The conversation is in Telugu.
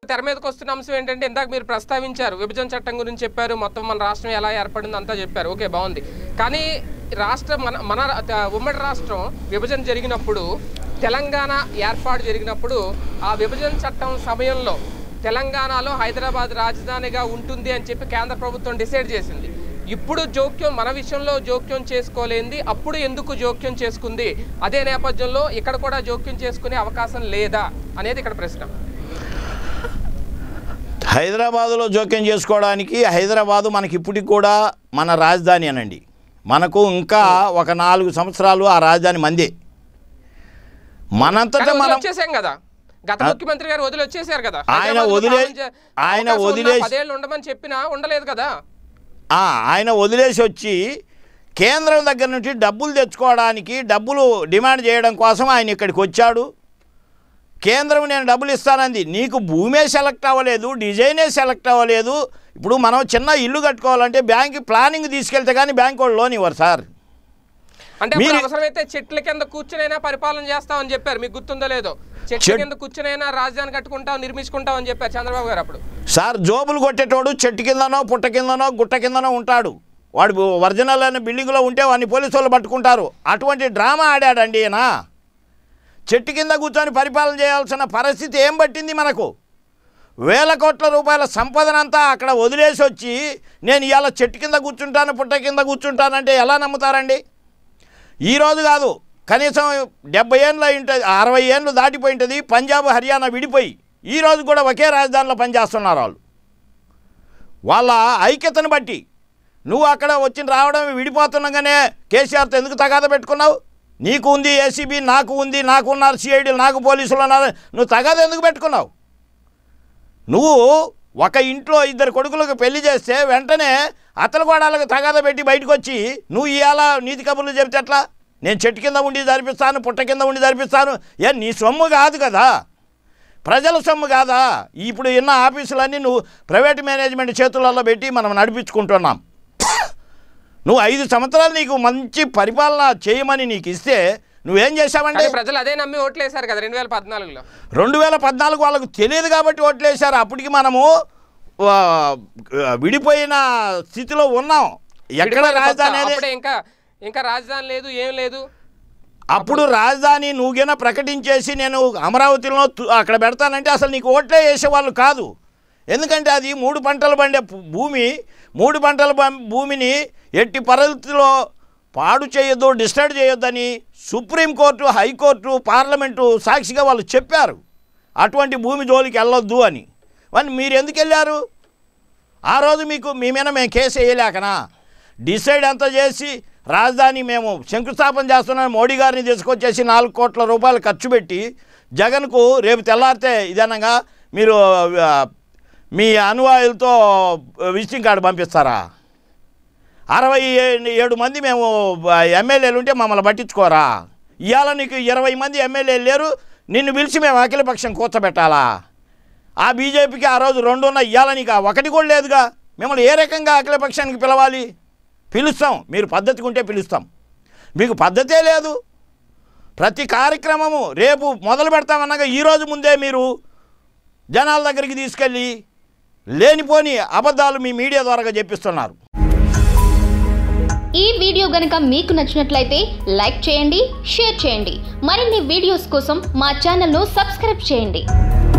తెర మీదకి వస్తున్న అంశం ఏంటంటే ఇందాక మీరు ప్రస్తావించారు విభజన చట్టం గురించి చెప్పారు మొత్తం మన రాష్ట్రం ఎలా ఏర్పడింది అంతా చెప్పారు ఓకే బాగుంది కానీ రాష్ట్రం మన మన రా- ఉమ్మడి రాష్ట్రం విభజన జరిగినప్పుడు తెలంగాణ ఏర్పాటు జరిగినప్పుడు ఆ విభజన చట్టం సమయంలో తెలంగాణలో హైదరాబాద్ రాజధానిగా ఉంటుంది అని చెప్పి కేంద్ర ప్రభుత్వం డిసైడ్ చేసింది ఇప్పుడు జోక్యం మన విషయంలో జోక్యం చేసుకోలేంది అప్పుడు ఎందుకు జోక్యం చేసుకుంది అదే నేపథ్యంలో ఇక్కడ కూడా జోక్యం చేసుకునే అవకాశం లేదా అనేది ఇక్కడ ప్రశ్న హైదరాబాదులో జోక్యం చేసుకోవడానికి హైదరాబాదు మనకి ఇప్పటికి కూడా మన రాజధాని అనండి మనకు ఇంకా ఒక నాలుగు సంవత్సరాలు ఆ రాజధాని మందే మనంతటా కానీ వదిలి మనం వచ్చేసాం కదా గత ముఖ్యమంత్రి గారు వదిలి వచ్చేసారు కదా ఆయన హైదరాబాద్లో వదిలే- పాలన చే- ఆయన అవకాశం ఉన్నా వదిలేసి- పదేళ్ళు ఉండమని చెప్పినా ఉండలేదు కదా ఆ, ఆయన వదిలేసి వచ్చి కేంద్రం దగ్గర నుంచి డబ్బులు తెచ్చుకోవడానికి డబ్బులు డిమాండ్ చేయడం కోసం ఆయన ఇక్కడికి వచ్చాడు కేంద్రం నేను డబ్బులు ఇస్తానంది నీకు భూమే సెలెక్ట్ అవ్వలేదు డిజైనే సెలెక్ట్ అవ్వలేదు ఇప్పుడు మనం చిన్న ఇల్లు కట్టుకోవాలంటే బ్యాంక్ ప్లానింగ్ తీసుకెళ్తే కానీ బ్యాంక్ వాళ్ళు లోన్ ఇవ్వరు సార్ అంటే అప్పుడు మీరు- అవసరమైతే చెట్ల కింద కూర్చునైనా పరిపాలన చేస్తామని చెప్పారు మీకు గుర్తుందో లేదో చెట్ల చెట్- కింద కూర్చునైనా రాజధాని కట్టుకుంటాం నిర్మించుకుంటాం అని చెప్పారు చంద్రబాబు గారు అప్పుడు సార్ జోబులు కొట్టేటోడు చెట్టు కిందనో పుట్ట కిందనో గుట్ట కిందనో ఉంటాడు వాడు ఒరిజినల్ అయిన బిల్డింగ్లో ఉంటే వాడిని పోలీసు వాళ్ళు పట్టుకుంటారు అటువంటి డ్రామా ఆడాడండి ఈయన చెట్టు కింద కూర్చొని పరిపాలన చేయాల్సిన పరిస్థితి ఏం పట్టింది మనకు వేల కోట్ల రూపాయల సంపదనంతా అక్కడ వదిలేసి వచ్చి నేను ఇవాళ చెట్టు కింద కూర్చుంటాను పుట్ట కింద కూర్చుంటానంటే ఎలా నమ్ముతారండి ఈరోజు కాదు కనీసం డెబ్బై ఏళ్ళు ఉంటుంది అరవై ఏళ్ళు దాటిపోయి ఉంటుంది పంజాబ్ హర్యానా విడిపోయి ఈరోజు కూడా ఒకే రాజధానిలో పనిచేస్తున్నారు వాళ్ళు వాళ్ళ ఐక్యతను బట్టి నువ్వు అక్కడ వచ్చి రావడం విడిపోతుండగానే కేసీఆర్తో ఎందుకు తగాద పెట్టుకున్నావు నీకు ఉంది ఏసీబీ నాకు ఉంది నాకు ఉన్నారు సిఐడి నాకు పోలీసులు ఉన్నారు నువ్వు తగాద ఎందుకు పెట్టుకున్నావు నువ్వు ఒక ఇంట్లో ఇద్దరు కొడుకులకు పెళ్లి చేస్తే వెంటనే అతల గోడాలకు తగాద పెట్టి బయటకు వచ్చి నువ్వు ఇవాళ నీతి కబుర్లు చెబితే ఎట్లా నేను చెట్టు కింద ఉండి జరిపిస్తాను పుట్ట కింద ఉండి జరిపిస్తాను ఏ నీ సొమ్ము కాదు కదా ప్రజల సొమ్ము కాదా ఇప్పుడు ఉన్న ఆఫీసులన్నీ నువ్వు ప్రైవేట్ మేనేజ్మెంట్ చేతులలో పెట్టి మనం నడిపించుకుంటున్నాం నువ్వు ఐదు సంవత్సరాలు నీకు మంచి పరిపాలన చేయమని నీకు ఇస్తే నువ్వేం చేశావంటే కానీ ప్రజలు అదే నమ్మి ఓట్లేశారు కదా రెండు వేల పద్నాలుగులో రెండు వేల పద్నాలుగు వాళ్ళకు తెలియదు కాబట్టి ఓట్లేశారు అప్పటికి మనము ఆ, విడిపోయిన స్థితిలో ఉన్నాం ఎక్కడ విడిపోయిన కొత్త, రాజధాని అనేది అప్పుడే ఇంకా ఇంకా రాజధాని లేదు ఏం లేదు అప్పుడు రాజధాని నువ్వుగిన ప్రకటించేసి నేను అమరావతిలో తు- అక్కడ పెడతానంటే అసలు నీకు ఓట్లే వేసేవాళ్ళు కాదు ఎందుకంటే అది మూడు పంటలు పండే పు- భూమి మూడు పంటల పం- భూమిని ఎట్టి పరిస్థితుల్లో పాడు చేయొద్దు డిస్టర్బ్ చేయొద్దని సుప్రీంకోర్టు హైకోర్టు పార్లమెంటు సాక్షిగా వాళ్ళు చెప్పారు అటువంటి భూమి జోలికి వెళ్ళొద్దు అని మరి మీరు ఎందుకు వెళ్ళారు ఆ రోజు మీకు మీ మీద మేము కేసు వేయలేకనా డిసైడ్ అంతా చేసి రాజధాని మేము శంకుస్థాపన చేస్తున్నాం మోడీ గారిని తీసుకొచ్చేసి నాలుగు కోట్ల రూపాయలు ఖర్చు పెట్టి జగన్కు రేపు తెల్లారితే ఇదనగా మీరు ఆ, మీ అనువాయులతో విజిటింగ్ కార్డు పంపిస్తారా అరవై ఏ- ఏడు మంది మేము ఎమ్మెల్యేలు ఉంటే మమ్మల్ని పట్టించుకోరా ఇవాళ నీకు ఇరవై మంది ఎమ్మెల్యేలు లేరు నిన్ను పిలిచి మేము అఖిలపక్షం కూర్చోబెట్టాలా ఆ బీజేపీకి ఆ రోజు రెండు ఉన్న ఇవాళ నీకు ఆ ఒకటి కూడా లేదుగా మిమ్మల్ని ఏ రకంగా అఖిలపక్షానికి పిలవాలి పిలుస్తాం మీరు పద్ధతిగా ఉంటే పిలుస్తాం మీకు పద్ధతే లేదు ప్రతి కార్యక్రమము రేపు మొదలు పెడతామన్నాక ఈరోజు ముందే మీరు జనాల దగ్గరికి తీసుకెళ్ళి లేనిపోని అబద్ధాలు మీ మీడియా ద్వారా చెప్పిస్తున్నారు ఈ వీడియో గనక మీకు నచ్చినట్లయితే లైక్ చేయండి షేర్ చేయండి మరిన్ని వీడియోస్ కోసం మా ఛానల్ను సబ్స్క్రైబ్ చేయండి